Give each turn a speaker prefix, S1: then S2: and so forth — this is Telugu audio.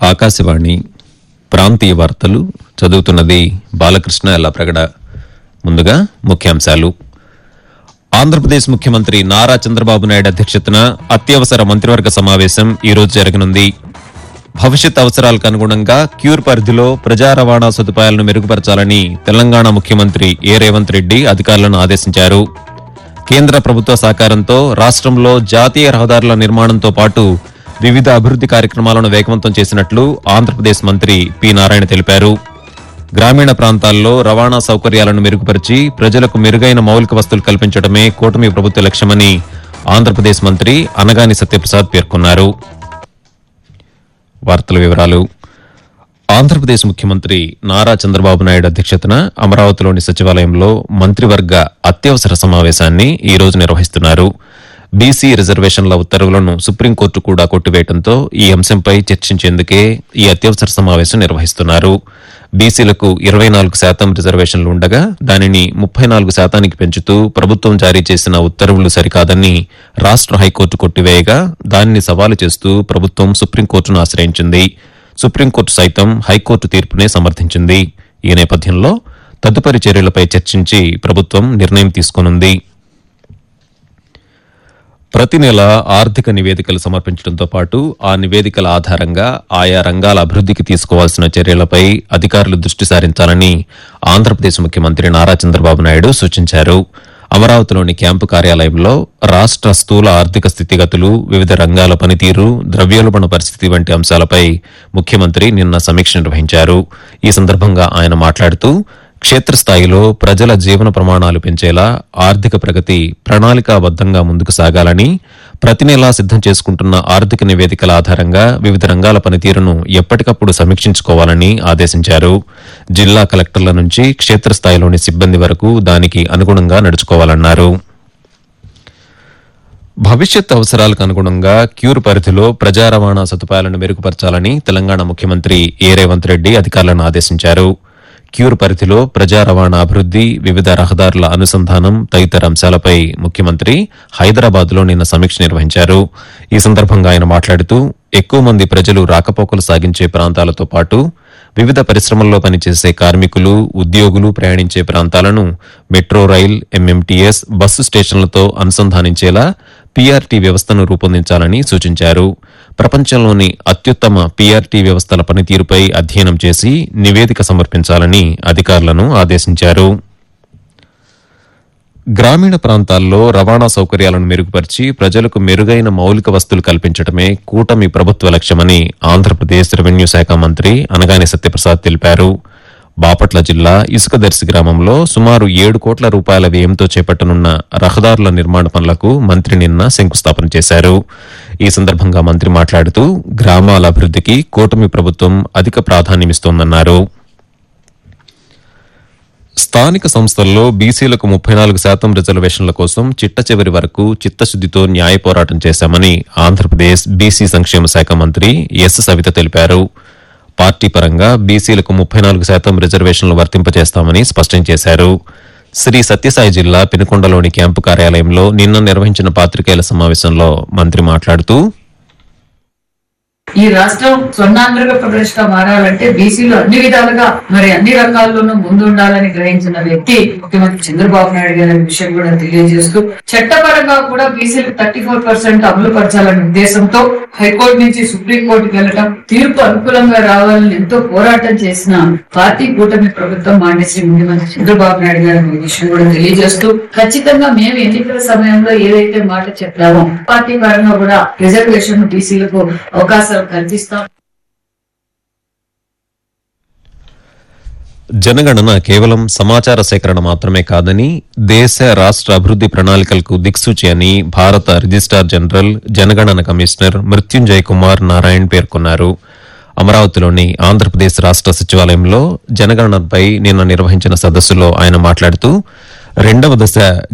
S1: ఆకాశవాణి ప్రాంతీయ వార్తలు చదువుతున్నది బాలకృష్ణ ఎల్లప్రగడ ముందుగా ముఖ్యాంశాలు ఆంధ్రప్రదేశ్ ముఖ్యమంత్రి నారా చంద్రబాబు నాయుడు అధ్యక్షతన అత్యవసర మంత్రివర్గ సమావేశం ఈ రోజు జరగనుంది భవిష్యత్ అవసరాలకు అనుగుణంగా క్యూర్ పరిధిలో ప్రజా రవాణా సదుపాయాలను మెరుగుపరచాలని తెలంగాణ ముఖ్యమంత్రి ఏ రేవంత్ రెడ్డి అధికారులను ఆదేశించారు కేంద్ర ప్రభుత్వ సహకారంతో రాష్ట్రంలో జాతీయ రహదారుల నిర్మాణంతో పాటు వివిధ అభివృద్ది కార్యక్రమాలను వేగవంతం చేసినట్లు ఆంధ్రప్రదేశ్ మంత్రి పి నారాయణ తెలిపారు గ్రామీణ ప్రాంతాల్లో రవాణా సౌకర్యాలను మెరుగుపరిచి ప్రజలకు మెరుగైన మౌలిక వస్తువులు కల్పించడమే కూటమి ప్రభుత్వ లక్ష్యమని ఆంధ్రప్రదేశ్ మంత్రి అనగాని సత్యప్రసాద్ పేర్కొన్నారు వార్తల వివరాలు ఆంధ్రప్రదేశ్ ముఖ్యమంత్రి నారా చంద్రబాబు నాయుడు అధ్యక్షతన అమరావతిలోని సచివాలయంలో మంత్రివర్గ అత్యవసర సమావేశాన్ని ఈ రోజు నిర్వహిస్తున్నారు బీసీ రిజర్వేషన్ల ఉత్తర్వులను సుప్రీంకోర్టు కూడా కొట్టివేయడంతో ఈ అంశంపై చర్చించేందుకే ఈ అత్యవసర సమావేశం నిర్వహిస్తున్నారు బీసీలకు ఇరవై నాలుగు శాతం రిజర్వేషన్లు ఉండగా దానిని ముప్పై నాలుగు శాతానికి పెంచుతూ ప్రభుత్వం జారీ చేసిన ఉత్తర్వులు సరికాదని రాష్ట్ర హైకోర్టు కొట్టివేయగా దానిని సవాలు చేస్తూ ప్రభుత్వం సుప్రీంకోర్టును ఆశ్రయించింది సుప్రీంకోర్టు సైతం హైకోర్టు తీర్పునే సమర్థించింది ఈ నేపథ్యంలో తదుపరి చర్యలపై చర్చించి ప్రభుత్వం నిర్ణయం తీసుకోనుంది ప్రతి నెల ఆర్థిక నివేదికలు సమర్పించడంతో పాటు ఆ నివేదికల ఆధారంగా ఆయా రంగాల అభివృద్ధికి తీసుకోవాల్సిన చర్యలపై అధికారులు దృష్టి సారించాలని ఆంధ్రప్రదేశ్ ముఖ్యమంత్రి నారా చంద్రబాబు నాయుడు సూచించారు అమరావతిలోని క్యాంపు కార్యాలయంలో రాష్ట్ర స్థూల ఆర్థిక స్థితిగతులు వివిధ రంగాల పనితీరు ద్రవ్యోల్బణ పరిస్థితి వంటి అంశాలపై ముఖ్యమంత్రి నిన్న సమీక్ష నిర్వహించారు ఈ సందర్భంగా ఆయన మాట్లాడుతూ క్షేత్రస్థాయిలో ప్రజల జీవన ప్రమాణాలు పెంచేలా ఆర్థిక ప్రగతి ప్రణాళికాబద్దంగా ముందుకు సాగాలని ప్రతి నెలా సిద్దం చేసుకుంటున్న ఆర్థిక నివేదికల ఆధారంగా వివిధ రంగాల పనితీరును ఎప్పటికప్పుడు సమీక్షించుకోవాలని ఆదేశించారు జిల్లా కలెక్టర్ల నుంచి క్షేత్రస్థాయిలోని సిబ్బంది వరకు దానికి అనుగుణంగా నడుచుకోవాలన్నారు భవిష్యత్ అవసరాలకు అనుగుణంగా క్యూర్ పరిధిలో ప్రజా రవాణా సదుపాయాలను మెరుగుపరచాలని తెలంగాణ ముఖ్యమంత్రి ఏ రేవంత్ రెడ్డి అధికారులను ఆదేశించారు క్యూర్ పరిధిలో ప్రజా రవాణా అభివృద్ది వివిధ రహదారుల అనుసంధానం తదితర అంశాలపై ముఖ్యమంత్రి హైదరాబాద్ లో నిన్న సమీక్ష నిర్వహించారు ఈ సందర్భంగా ఆయన మాట్లాడుతూ ఎక్కువ మంది ప్రజలు రాకపోకలు సాగించే ప్రాంతాలతో పాటు వివిధ పరిశ్రమల్లో పనిచేసే కార్మికులు ఉద్యోగులు ప్రయాణించే ప్రాంతాలను మెట్రో రైల్ ఎంఎంటీఎస్ బస్సు స్టేషన్లతో అనుసంధానించేలా పీఆర్టీ వ్యవస్థను రూపొందించాలని సూచించారు ప్రపంచంలోని అత్యుత్తమ పీఆర్టీ వ్యవస్థల పనితీరుపై అధ్యయనం చేసి నివేదిక సమర్పించాలని అధికారులను ఆదేశించారు గ్రామీణ ప్రాంతాల్లో రవాణా సౌకర్యాలను మెరుగుపరిచి ప్రజలకు మెరుగైన మౌలిక వస్తువులు కల్పించడమే కూటమి ప్రభుత్వ లక్ష్యమని ఆంధ్రప్రదేశ్ రెవెన్యూ శాఖ మంత్రి అనగాని సత్యప్రసాద్ తెలిపారు బాపట్ల జిల్లా ఇసుకదర్శి గ్రామంలో సుమారు ఏడు కోట్ల రూపాయల వ్యయంతో చేపట్టనున్న రహదారుల నిర్మాణ పనులకు మంత్రి నిన్న శంకుస్థాపన చేశారు ఈ సందర్భంగా మంత్రి మాట్లాడుతూ గ్రామాల అభివృద్ధికి కూటమి ప్రభుత్వం అధిక ప్రాధాన్యమిస్తోందన్నారు స్థానిక సంస్థల్లో బీసీలకు ముప్పై నాలుగు శాతం రిజర్వేషన్ల కోసం చిట్ట చివరి వరకు చిత్తశుద్దితో న్యాయ పోరాటం చేశామని ఆంధ్రప్రదేశ్ బీసీ సంక్షేమ శాఖ మంత్రి ఎస్ సవిత తెలిపారు పార్టీ పరంగా బీసీలకు ముప్పై నాలుగు శాతం రిజర్వేషన్లు వర్తింపజేస్తామని స్పష్టం చేశారు శ్రీ సత్యసాయి జిల్లా పినకొండలోని క్యాంపు కార్యాలయంలో నిన్న నిర్వహించిన పాత్రికేయుల సమావేశంలో మంత్రి మాట్లాడుతూ
S2: ఈ రాష్ట్రం స్వర్ణాంధ్ర ప్రదేశ్ గా మారాలంటే బీసీలు అన్ని విధాలుగా మరి అన్ని రంగాల్లోనూ ముందుండాలని గ్రహించిన వ్యక్తి ముఖ్యమంత్రి చంద్రబాబు నాయుడు గారి విషయం కూడా తెలియజేస్తూ చట్టపరంగా కూడా బీసీలు థర్టీ ఫోర్ పర్సెంట్ అమలు పరచాలనే ఉద్దేశంతో హైకోర్టు నుంచి సుప్రీంకోర్టుకు వెళ్లడం తీర్పు అనుకూలంగా రావాలని ఎంతో పోరాటం చేసిన పార్టీ కూటమి ప్రభుత్వం మానేసి ముఖ్యమంత్రి చంద్రబాబు నాయుడు గారు ఈ విషయం కూడా తెలియజేస్తూ ఖచ్చితంగా మేము ఎన్నికల సమయంలో ఏదైతే మాట చెప్పామో పార్టీ పరంగా కూడా రిజర్వేషన్ బీసీలకు అవకాశాలు కల్పిస్తాం
S1: జనగణన కేవలం సమాచార సేకరణ మాత్రమే కాదని దేశ రాష్ట్ర అభివృద్ది ప్రణాళికలకు దిక్సూచి అని భారత రిజిస్ట్రార్ జనరల్ జనగణన కమిషనర్ మృత్యుంజయ్ కుమార్ నారాయణ్ పేర్కొన్నారు అమరావతిలోని ఆంధ్రప్రదేశ్ రాష్ట్ర సచివాలయంలో జనగణనపై నిన్న నిర్వహించిన సదస్సులో ఆయన మాట్లాడుతూ రెండవ దశ